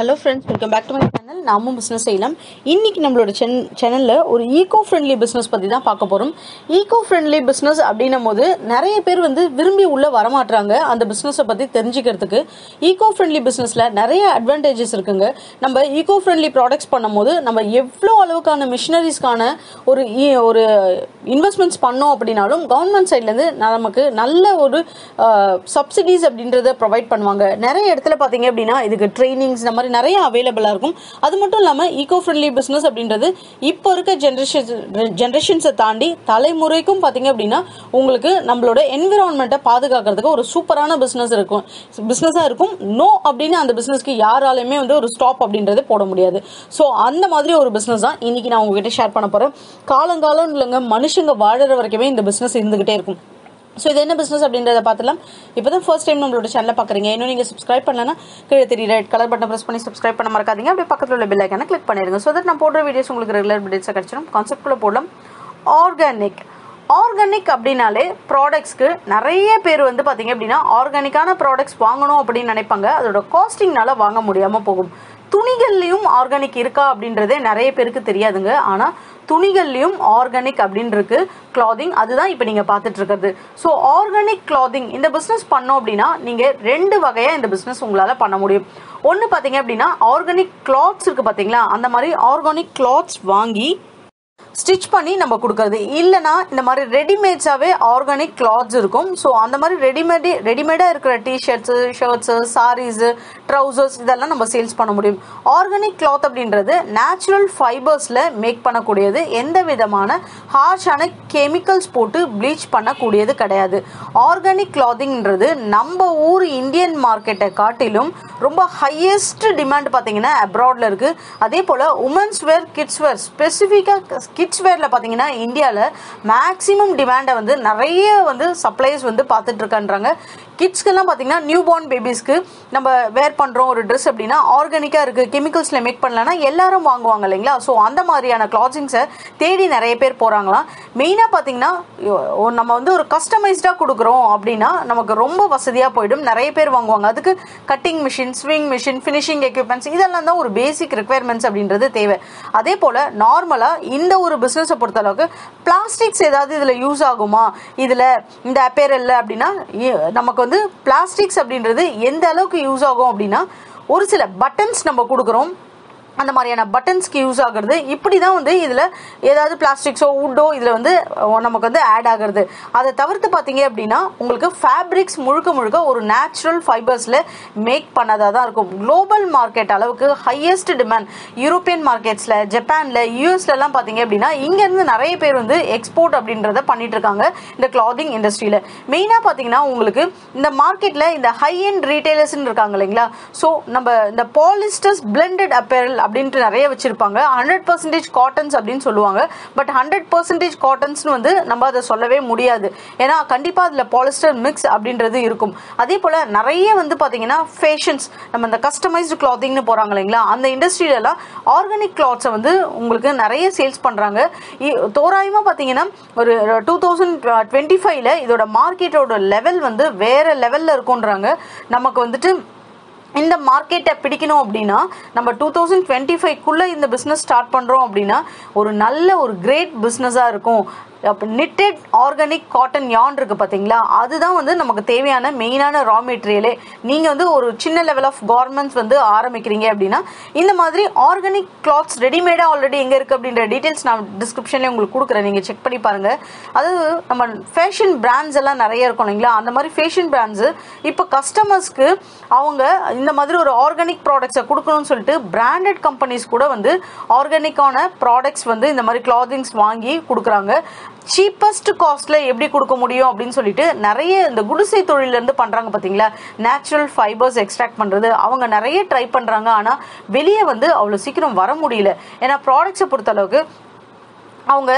hello friends welcome back to my channel நாமும் business செய்யலாம் இன்னைக்கு நம்மளோட சென் சேனலில் ஒரு ஈகோ ஃப்ரெண்ட்லி பிஸ்னஸ் பற்றி தான் பார்க்க போகிறோம் ஈகோ ஃப்ரெண்ட்லி பிஸ்னஸ் அப்படின்னும் போது நிறைய பேர் வந்து விரும்பி உள்ளே வரமாட்றாங்க அந்த பிஸ்னஸை பற்றி தெரிஞ்சுக்கிறதுக்கு ஈகோ ஃப்ரெண்ட்லி பிஸ்னஸில் நிறைய அட்வான்டேஜஸ் இருக்குங்க நம்ம ஈகோ ஃப்ரெண்ட்லி ப்ராடக்ட்ஸ் பண்ணும்போது நம்ம எவ்வளோ அளவுக்கான மிஷினரிஸ்க்கான ஒரு ஈ- ஒரு இன்வெஸ்ட்மெண்ட்ஸ் பண்ணோம் அப்படின்னாலும் கவர்மெண்ட் சைட்லேருந்து நமக்கு நல்ல ஒரு சப்சிடிஸ் அப்படின்றத ப்ரொவைட் பண்ணுவாங்க நிறைய இடத்துல பார்த்தீங்க அப்படின்னா இதுக்கு ட்ரைனிங்ஸ் இந்த மாதிரி நிறைய அவைலபிளாக இருக்கும் அது மட்டும் இல்லாமல் ஈகோ ஃப்ரெண்ட்லி பிஸ்னஸ் அப்படின்றது இப்போ இருக்க ஜென்ரேஷன் ஜென்ரேஷன்ஸை தாண்டி தலைமுறைக்கும் பார்த்தீங்க அப்படின்னா உங்களுக்கு நம்மளோட என்விரான்மெண்ட்டை பாதுகாக்கிறதுக்கு ஒரு சூப்பரான பிஸ்னஸ் இருக்கும் பிஸ்னஸாக இருக்கும் நோ அப்படின்னு அந்த பிஸ்னஸ்க்கு யாராலையுமே வந்து ஒரு ஸ்டாப் அப்படின்றது போட முடியாது ஸோ அந்த மாதிரி ஒரு பிஸ்னஸ் தான் இன்னைக்கு நான் உங்ககிட்ட ஷேர் பண்ண போகிறேன் காலங்காலம் இல்லைங்க மனுஷங்க வாழற வரைக்குமே இந்த பிஸ்னஸ் இருந்துகிட்டே இருக்கும் ஸோ இது என்ன பிஸ்னஸ் அப்படின்றத பார்த்துலாம் இப்போ தான் ஃபர்ஸ்ட் டைம் நம்மளோட சேனலை பார்க்குறீங்க இன்னும் நீங்கள் சப்ஸ்கிரைப் பண்ணலன்னா கீழே தெரிய ரெட் கலர் பட்டன் ப்ரெஸ் பண்ணி சப்ஸ்கிரைப் பண்ண மறக்காதீங்க அப்படியே பக்கத்தில் உள்ள பெல் ஐக்கான கிளிக் பண்ணிடுங்க ஸோ தட் நான் போடுற வீடியோஸ் உங்களுக்கு ரெகுலர் வீடியோஸாக கிடச்சிடும் கான்செப்ட்குள்ளே போடலாம் ஆர்கானிக் ஆர்கானிக் அப்படின்னாலே ப்ராடக்ட்ஸ்க்கு நிறைய பேர் வந்து பார்த்தீங்க அப்படின்னா ஆர்கானிக்கான ப்ராடக்ட்ஸ் வாங்கணும் அப்படின்னு நினைப்பாங்க அதோட காஸ்டிங்னால வாங்க முடியாமல் போகும் துணிகள்லையும் ஆர்கானிக் இருக்கா அப்படின்றதே நிறைய பேருக்கு தெரியாதுங்க ஆனால் துணிகள்லையும் ஆர்கானிக் அப்படின்னு இருக்கு கிளாதிங் அதுதான் இப்போ நீங்கள் பார்த்துட்டு இருக்கிறது ஸோ ஆர்கானிக் கிளாதிங் இந்த பிஸ்னஸ் பண்ணோம் அப்படின்னா நீங்கள் ரெண்டு வகையாக இந்த பிஸ்னஸ் உங்களால் பண்ண முடியும் ஒன்று பார்த்தீங்க அப்படின்னா ஆர்கானிக் கிளாத்ஸ் இருக்கு பார்த்தீங்களா அந்த மாதிரி ஆர்கானிக் கிளாத்ஸ் வாங்கி ஸ்டிச் பண்ணி நம்ம கொடுக்கறது இல்லைனா இந்த மாதிரி ரெடிமேட்ஸாகவே ஆர்கானிக் கிளாத்ஸ் இருக்கும் ஸோ அந்த மாதிரி ரெடிமேடி ரெடிமேடாக இருக்கிற டிஷர்ட்ஸு ஷர்ட்ஸு சாரீஸு ட்ரௌசர்ஸ் இதெல்லாம் நம்ம சேல்ஸ் பண்ண முடியும் ஆர்கானிக் கிளாத் அப்படின்றது நேச்சுரல் ஃபைபர்ஸில் மேக் பண்ணக்கூடியது எந்த விதமான ஹார்ஷான கெமிக்கல்ஸ் போட்டு ப்ளீச் பண்ணக்கூடியது கிடையாது ஆர்கானிக் கிளாத்திங்ன்றது நம்ம ஊர் இந்தியன் மார்க்கெட்டை காட்டிலும் ரொம்ப ஹையஸ்ட் டிமாண்ட் பார்த்தீங்கன்னா அப்ராட்ல இருக்கு அதே போல் உமன்ஸ் வேர் கிட்ஸ் வேர் ஸ்பெசிஃபிக்காக கிட்ஸ் வேர்ல பார்த்தீங்கன்னா இந்தியாவில் மேக்ஸிமம் டிமாண்டை வந்து நிறைய வந்து சப்ளைஸ் வந்து பார்த்துட்டு இருக்கான்றாங்க கிட்ஸ்க்கெல்லாம் பார்த்தீங்கன்னா நியூ பார்ன் பேபிஸ்க்கு நம்ம வேர் பண்ணுறோம் ஒரு ட்ரெஸ் அப்படின்னா ஆர்கானிக்காக இருக்குது கெமிக்கல்ஸில் மேக் பண்ணலன்னா எல்லாரும் வாங்குவாங்க இல்லைங்களா ஸோ அந்த மாதிரியான கிளாத்ஸிங்ஸை தேடி நிறைய பேர் போகிறாங்களாம் மெயினாக பார்த்தீங்கன்னா ஒ- நம்ம வந்து ஒரு கஸ்டமைஸ்டாக கொடுக்குறோம் அப்படின்னா நமக்கு ரொம்ப வசதியாக போயிடும் நிறைய பேர் வாங்குவாங்க அதுக்கு cutting machine sewing machine finishing equipments இதெல்லாம் தான் ஒரு பேசிக் ரெக்குயர்மெண்ட்ஸ் அப்படின்றது தேவை அதே போல் நார்மலாக இந்த ஒரு பிஸ்னஸை பொறுத்தளவுக்கு பிளாஸ்டிக்ஸ் ஏதாவது இதில் யூஸ் ஆகுமா இதில் இந்த அப்பேரல்ல அப்படின்னா இ- நமக்கு வந்து பிளாஸ்டிக்ஸ் அப்படின்றது எந்த அளவுக்கு யூஸ் ஆகும் அப்படின்னா ஒரு சில பட்டன்ஸ் நம்ம கொடுக்குறோம் அந்த மாதிரியான பட்டன்ஸ்க்கு யூஸ் ஆகுறது இப்படி தான் வந்து இதில் ஏதாவது பிளாஸ்டிக்ஸோ உட்டோ இதில் வந்து அஹ், நமக்கு வந்து ஆட் ஆகுறது அதை தவிர்த்து பார்த்தீங்க அப்படின்னா உங்களுக்கு ஃபேப்ரிக்ஸ் முழுக்க முழுக்க ஒரு நேச்சுரல் ஃபைபர்ஸில் மேக் பண்ணதாக தான் இருக்கும் குளோபல் மார்க்கெட் அளவுக்கு ஹையஸ்ட் டிமாண்ட் யூரோப்பியன் மார்க்கெட்ஸில் ஜப்பானில் யூஎஸ்லலாம் பார்த்தீங்க அப்படின்னா இங்கேருந்து நிறைய பேர் வந்து எக்ஸ்போர்ட் அப்படின்றத பண்ணிட்டு இருக்காங்க இந்த கிளாதிங் இண்டஸ்ட்ரியில் மெயினாக பார்த்தீங்கன்னா உங்களுக்கு இந்த மார்க்கெட்டில் இந்த ஹை அண்ட் ரீட்டைலர்ஸ்னு இருக்காங்க இல்லைங்களா ஸோ நம்ம இந்த பாலிஸ்டர்ஸ் பிளெண்டட் அப்பேரல் அப்படின்ட்டு நிறைய வச்சிருப்பாங்க ஹண்ட்ரட் பர்சன்டேஜ் காட்டன்ஸ் அப்படின்னு சொல்லுவாங்க பட் ஹண்ட்ரட் பர்சன்டேஜ் காட்டன்ஸ்னு வந்து நம்ம அதை சொல்லவே முடியாது ஏன்னா கண்டிப்பாக அதில் பாலிஸ்டர் மிக்ஸ் அப்படின்றது இருக்கும் அதே போல் நிறைய வந்து பார்த்தீங்கன்னா ஃபேஷன்ஸ் நம்ம இந்த கஸ்டமைஸ்டு கிளாத்திங்னு போகிறாங்க இல்லைங்களா அந்த இண்டஸ்ட்ரியிலலாம் ஆர்கானிக் கிளாத்ஸை வந்து உங்களுக்கு நிறைய சேல்ஸ் பண்ணுறாங்க தோராயமாக பார்த்தீங்கன்னா ஒரு டூ தௌசண்ட் டுவெண்ட்டி ஃபைவ்ல இதோட மார்க்கெட்டோட லெவல் வந்து வேற லெவலில் இருக்குன்றாங்க நமக்கு வந்துட்டு இந்த மார்க்கெட்டை பிடிக்கணும் அப்படின்னா நம்ம டூ தௌசண்ட் டுவெண்ட்டி ஃபைவ்க்குள்ளே இந்த பிஸ்னஸ் ஸ்டார்ட் பண்ணுறோம் அப்படின்னா ஒரு நல்ல ஒரு கிரேட் பிஸ்னஸாக இருக்கும் அப்போ நிட்டட் ஆர்கானிக் காட்டன் யான் இருக்கு பார்த்தீங்களா அதுதான் வந்து நமக்கு தேவையான மெயினான ரா மெட்டீரியலே நீங்கள் வந்து ஒரு சின்ன லெவல் ஆஃப் கார்மெண்ட்ஸ் வந்து ஆரம்பிக்கிறீங்க அப்படின்னா இந்த மாதிரி ஆர்கானிக் கிளாத்ஸ் ரெடிமேடாக ஆல்ரெடி எங்கே இருக்குது அப்படின்ற டீட்டெயில்ஸ் நான் டிஸ்கிரிப்ஷன்லேயே உங்களுக்கு கொடுக்குறேன் நீங்கள் செக் பண்ணி பாருங்கள் அதாவது நம்ம ஃபேஷன் பிராண்ட்ஸ் எல்லாம் நிறைய இருக்கும் இல்லைங்களா அந்த மாதிரி ஃபேஷன் பிராண்ட்ஸு இப்போ கஸ்டமர்ஸ்க்கு அவங்க இந்த மாதிரி ஒரு ஆர்கானிக் ப்ராடக்ட்ஸை கொடுக்கணும்னு சொல்லிட்டு பிராண்டட் கம்பெனிஸ் கூட வந்து ஆர்கானிக்கான ப்ராடக்ட்ஸ் வந்து இந்த மாதிரி கிளாதிங்ஸ் வாங்கி கொடுக்குறாங்க சீப்பஸ்ட் காஸ்ட்ல எப்படி கொடுக்க முடியும் அப்படின்னு சொல்லிட்டு நிறைய இந்த குடிசை தொழில இருந்து பண்றாங்க பாத்தீங்களா நேச்சுரல் ஃபைபர்ஸ் எக்ஸ்ட்ராக்ட் பண்றது அவங்க நிறைய ட்ரை பண்றாங்க ஆனா வெளியே வந்து அவ்வளவு சீக்கிரம் வர முடியல ஏன்னா ப்ராடக்ட்ஸை பொறுத்த அளவுக்கு அவங்க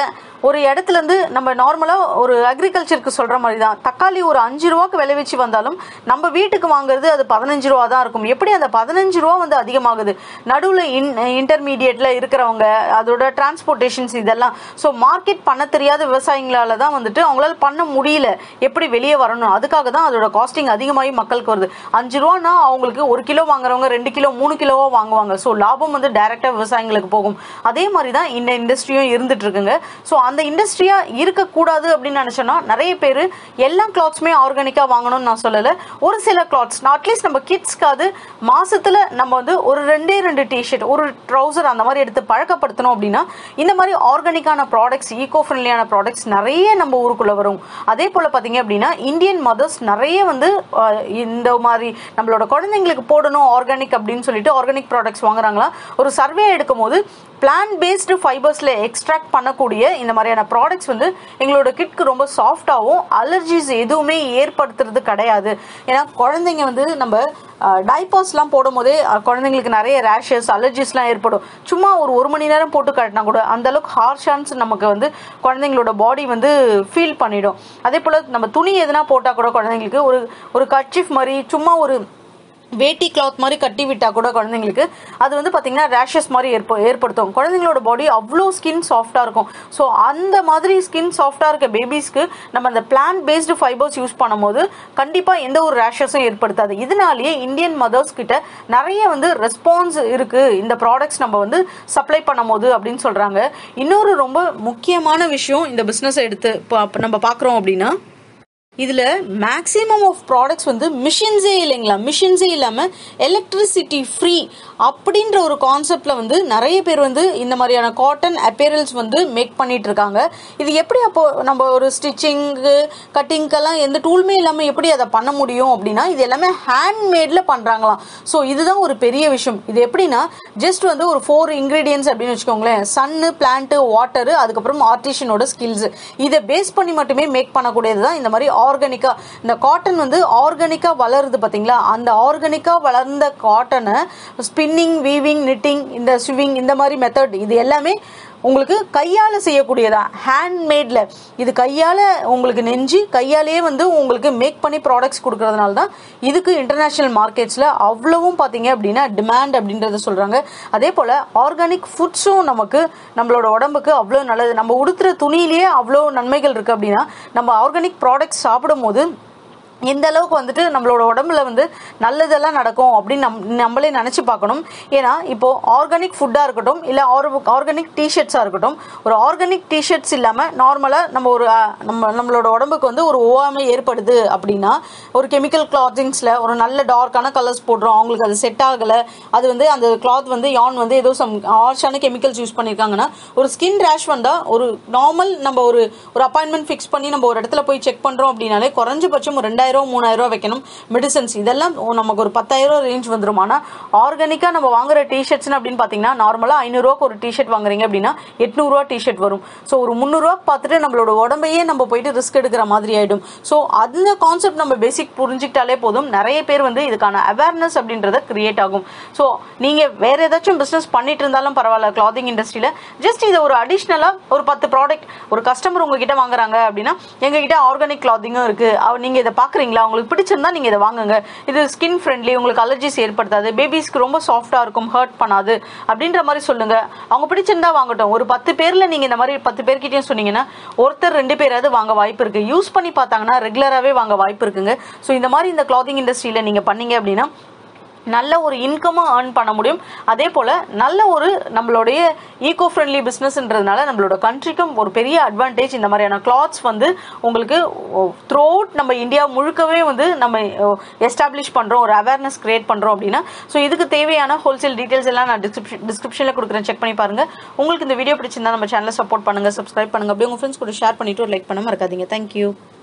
ஒரு இடத்துல இருந்து நம்ம நார்மலாக ஒரு அக்ரிகல்ச்சருக்கு சொல்கிற மாதிரி தான் தக்காளி ஒரு அஞ்சு ரூபாக்கு விலை வச்சு வந்தாலும் நம்ம வீட்டுக்கு வாங்குறது அது பதினஞ்சு ரூபா தான் இருக்கும் எப்படி அந்த பதினஞ்சு ரூபா வந்து அதிகமாகுது நடுவில் இன் இன்டர்மீடியேட்டில் இருக்கிறவங்க அதோட டிரான்ஸ்போர்ட்டேஷன்ஸ் இதெல்லாம் ஸோ மார்க்கெட் பண்ண தெரியாத விவசாயிங்களால தான் வந்துட்டு அவங்களால பண்ண முடியல எப்படி வெளியே வரணும் அதுக்காக தான் அதோட காஸ்டிங் அதிகமாகி மக்களுக்கு வருது அஞ்சு ரூபான்னா அவங்களுக்கு ஒரு கிலோ வாங்குறவங்க ரெண்டு கிலோ மூணு கிலோவா வாங்குவாங்க ஸோ லாபம் வந்து டைரெக்டாக விவசாயிங்களுக்கு போகும் அதே மாதிரி தான் இந்த இண்டஸ்ட்ரியும் இருந்துட்டு இருக்குங்க ஸோ அந்த இண்டஸ்ட்ரியா இருக்கக்கூடாது அப்படின்னு நினைச்சோன்னா நிறைய பேர் எல்லா கிளாத்ஸுமே ஆர்கானிக்காக வாங்கணும்னு நான் சொல்லலை ஒரு சில கிளாத்ஸ் அட்லீஸ்ட் நம்ம கிட்ஸ்க்காவது மாசத்துல நம்ம வந்து ஒரு ரெண்டே ரெண்டு டிஷர்ட் ஒரு ட்ரௌசர் அந்த மாதிரி எடுத்து பழக்கப்படுத்தணும் அப்படின்னா இந்த மாதிரி ஆர்கானிக்கான ப்ராடக்ட்ஸ் ஈகோ ஃப்ரெண்ட்லியான ப்ராடக்ட்ஸ் நிறைய நம்ம ஊருக்குள்ள வரும் அதே போல பார்த்தீங்க அப்படின்னா இந்தியன் மதர்ஸ் நிறைய வந்து அஹ், இந்த மாதிரி நம்மளோட குழந்தைங்களுக்கு போடணும் ஆர்கானிக் அப்படின்னு சொல்லிட்டு ஆர்கானிக் ப்ராடக்ட்ஸ் வாங்குறாங்களா ஒரு சர்வே எடுக்கும் போது பிளான்ட் பேஸ்டு ஃபைபர்ஸில் எக்ஸ்ட்ராக்ட் பண்ணக்கூடிய இந்த மாதிரியான ப்ராடக்ட்ஸ் வந்து எங்களோட கிட்க்கு ரொம்ப சாஃப்டாகவும் அலர்ஜிஸ் எதுவுமே ஏற்படுத்துறது கிடையாது ஏன்னா குழந்தைங்க வந்து நம்ம டைப்பர்ஸ்லாம் போடும் போதே அஹ், குழந்தைங்களுக்கு நிறைய ரேஷஸ் அலர்ஜிஸ்லாம் ஏற்படும் சும்மா ஒரு ஒரு மணி நேரம் போட்டு காட்டினா கூட அந்த அளவுக்கு ஹார்ஷான்ஸ் நமக்கு வந்து குழந்தைங்களோட பாடி வந்து ஃபீல் பண்ணிடும் அதே போல் நம்ம துணி எதுனா போட்டால் கூட குழந்தைங்களுக்கு ஒரு ஒரு கட்சிஃப் மாதிரி சும்மா ஒரு வேட்டி கிளாத் மாதிரி கட்டி விட்டா கூட குழந்தைங்களுக்கு அது வந்து பார்த்தீங்கன்னா ரேஷஸ் மாதிரி ஏற்ப ஏற்படுத்தும் குழந்தைங்களோட பாடி அவ்வளோ ஸ்கின் சாஃப்டாக இருக்கும் ஸோ அந்த மாதிரி ஸ்கின் சாஃப்டாக இருக்க பேபிஸ்க்கு நம்ம அந்த பிளான்ட் பேஸ்டு ஃபைபர்ஸ் யூஸ் பண்ணும்போது கண்டிப்பாக எந்த ஒரு ரேஷஸும் ஏற்படுத்தாது இதனாலேயே இந்தியன் மதர்ஸ் கிட்ட நிறைய வந்து ரெஸ்பான்ஸ் இருக்கு இந்த ப்ராடக்ட்ஸ் நம்ம வந்து சப்ளை பண்ணும்போது அப்படின்னு சொல்றாங்க இன்னொரு ரொம்ப முக்கியமான விஷயம் இந்த பிஸ்னஸ் எடுத்து பா- நம்ம பார்க்குறோம் அப்படின்னா இதுல மேக்ஸிமம் ஆஃப் ப்ராடக்ட்ஸ் வந்து மிஷின்ஸே இல்லைங்களா மிஷின்ஸே இல்லாம எலக்ட்ரிசிட்டி ஃப்ரீ அப்படின்ற ஒரு கான்செப்ட்ல வந்து நிறைய பேர் வந்து இந்த மாதிரியான காட்டன் அப்பேரல்ஸ் வந்து மேக் பண்ணிட்டு இருக்காங்க இது எப்படி அப்போ நம்ம ஒரு ஸ்டிச்சிங்கு கட்டிங்க்கெல்லாம் எந்த டூலுமே இல்லாம எப்படி அதை பண்ண முடியும் அப்படின்னா இது எல்லாமே ஹேண்ட்மேட்ல பண்றாங்களாம் ஸோ இதுதான் ஒரு பெரிய விஷயம் இது எப்படின்னா ஜஸ்ட் வந்து ஒரு ஃபோர் இன்கிரீடியன்ஸ் அப்படின்னு வச்சுக்கோங்களேன் சன்னு பிளான்ட் வாட்டர் அதுக்கப்புறம் ஆர்டிஷனோட ஸ்கில்ஸ் இதை பேஸ் பண்ணி மட்டுமே மேக் பண்ணக்கூடியது தான் இந்த மாதிரி ஆர்கானிக்கா இந்த காட்டன் வந்து ஆர்கானிக்கா வளருது பாத்தீங்களா அந்த ஆர்கானிக்கா வளர்ந்த காட்டனை ஸ்பின்னிங் வீவிங் knitting இந்த ஸ்விவிங் இந்த மாதிரி மெத்தட் இது எல்லாமே உங்களுக்கு கையால செய்யக்கூடியதா ஹேண்ட்மேட்ல இது கையால உங்களுக்கு நெஞ்சு கையாலேயே வந்து உங்களுக்கு மேக் பண்ணி ப்ராடக்ட்ஸ் கொடுக்கறதுனால தான் இதுக்கு இன்டர்நேஷனல் மார்க்கெட்ஸ்ல அவ்வளவும் பாத்தீங்க அப்படின்னா டிமாண்ட் அப்படின்றத சொல்றாங்க அதே போல ஆர்கானிக் ஃபுட்ஸும் நமக்கு நம்மளோட உடம்புக்கு அவ்வளோ நல்லது நம்ம உடுத்துற துணியிலேயே அவ்வளோ நன்மைகள் இருக்கு அப்படின்னா நம்ம ஆர்கானிக் ப்ராடக்ட்ஸ் சாப்பிடும்போது எந்த அளவுக்கு வந்துட்டு நம்மளோட உடம்புல வந்து நல்லதெல்லாம் நடக்கும் அப்படின்னு நம் நம்மளே நினச்சி பார்க்கணும் ஏன்னா இப்போ ஆர்கானிக் ஃபுட்டாக இருக்கட்டும் இல்லை ஆர்கானிக் டிஷர்ட்ஸாக இருக்கட்டும் ஒரு ஆர்கானிக் டிஷர்ட்ஸ் இல்லாமல் நார்மலாக நம்ம ஒரு அஹ், நம்ம நம்மளோட உடம்புக்கு வந்து ஒரு ஓவாமை ஏற்படுது அப்படின்னா ஒரு கெமிக்கல் கிளாத்திங்ஸில் ஒரு நல்ல டார்க்கான கலர்ஸ் போடுறோம் அவங்களுக்கு அது செட் ஆகலை அது வந்து அந்த கிளாத் வந்து யான் வந்து ஏதோ சம் ஆர்ஷான கெமிக்கல்ஸ் யூஸ் பண்ணியிருக்காங்கன்னா ஒரு ஸ்கின் ரேஷ் வந்தால் ஒரு நார்மல் நம்ம ஒரு ஒரு அப்பாயின்மெண்ட் ஃபிக்ஸ் பண்ணி நம்ம ஒரு இடத்துல போய் செக் பண்ணுறோம் அப்படின்னாலே குறைஞ்சபட்சம் ஒரு ரெண்டாயிரம் மூணாயிரம் வைக்கணும் மெடிசன்ஸ் இதெல்லாம் ஓ, நமக்கு ஒரு பத்தாயிரம் ரேஞ்ச் வந்துடும் ஆனால் ஆர்கானிக்காக நம்ம வாங்குற டிஷர்ட்ஸ்னு அப்படின்னு பார்த்தீங்கன்னா நார்மலாக ஐநூறுரூவாக்கு ஒரு டிஷர்ட் வாங்குறீங்க அப்படின்னா எட்நூறுரூவா டிஷர்ட் வரும் ஸோ ஒரு முந்நூறுரூவா பார்த்துட்டு நம்மளோட உடம்பையே நம்ம போயிட்டு ரிஸ்க் எடுக்கிற மாதிரி ஆயிடும் ஸோ அந்த கான்செப்ட் நம்ம பேசிக் புரிஞ்சுக்கிட்டாலே போதும் நிறைய பேர் வந்து இதுக்கான அவேர்னஸ் அப்படின்றத கிரியேட் ஆகும் ஸோ நீங்கள் வேற ஏதாச்சும் பிஸ்னஸ் பண்ணிட்டு இருந்தாலும் பரவாயில்ல கிளாத்திங் இண்டஸ்ட்ரியில் ஜஸ்ட் இதை ஒரு அடிஷ்னலாக ஒரு பத்து ப்ராடக்ட் ஒரு கஸ்டமர் உங்ககிட்ட வாங்குறாங்க அப்படின்னா எங்ககிட்ட ஆர்கானிக் கிளாத்திங்கும் இருக்கு அவ- நீங்க இதை பாக்குறீங்களா உங்களுக்கு பிடிச்சிருந்தா நீங்க இதை வாங்குங்க இது ஸ்கின் ஃப்ரெண்ட்லி உங்களுக்கு அலர்ஜிஸ் ஏற்படுத்தாது பேபிஸ்க்கு ரொம்ப சாஃப்டா இருக்கும் ஹர்ட் பண்ணாது அப்படின்ற மாதிரி சொல்லுங்க அவங்க பிடிச்சிருந்தா வாங்கட்டும் ஒரு பத்து பேர்ல நீங்க இந்த மாதிரி பத்து பேர்கிட்டயும் சொன்னீங்கன்னா ஒருத்தர் ரெண்டு பேராவது வாங்க வாய்ப்பு இருக்கு யூஸ் பண்ணி பார்த்தாங்கன்னா ரெகுலராகவே வாங்க வாய்ப்பு இருக்குங்க ஸோ இந்த மாதிரி இந்த கிளாத்திங் இண்டஸ்ட்ரியில நீங்க பண்ணீங்க அப்படின்னா நல்ல ஒரு இன்கமும் ஏர்ன் பண்ண முடியும் அதே போல் நல்ல ஒரு நம்மளுடைய ஈகோ ஃப்ரெண்ட்லி பிஸ்னஸ்ன்றதுனால நம்மளோட கண்ட்ரிக்கும் ஒரு பெரிய அட்வான்டேஜ் இந்த மாதிரியான கிளாத்ஸ் வந்து உங்களுக்கு த்ரூ நம்ம இந்தியா முழுக்கவே வந்து நம்ம எஸ்டாப்ளிஷ் பண்ணுறோம் ஒரு அவேர்னஸ் கிரியேட் பண்ணுறோம் அப்படின்னா ஸோ இதுக்கு தேவையான ஹோல்சேல் டீட்டெயில்ஸ் எல்லாம் நான் டிஸ்கிரிப்ஷன் டிஸ்கிரிப்ஷனில் கொடுக்குறேன் செக் பண்ணி பாருங்க உங்களுக்கு இந்த வீடியோ பிடிச்சிருந்தா நம்ம சேனலை சப்போர்ட் பண்ணுங்க சப்ஸ்கிரைப் பண்ணுங்க அப்படியே உங்கள் ஃப்ரெண்ட்ஸ் கூட ஷேர் பண்ணிட்டு ஒரு லைக் பண்ண மறக்காதீங்க தேங்க்யூ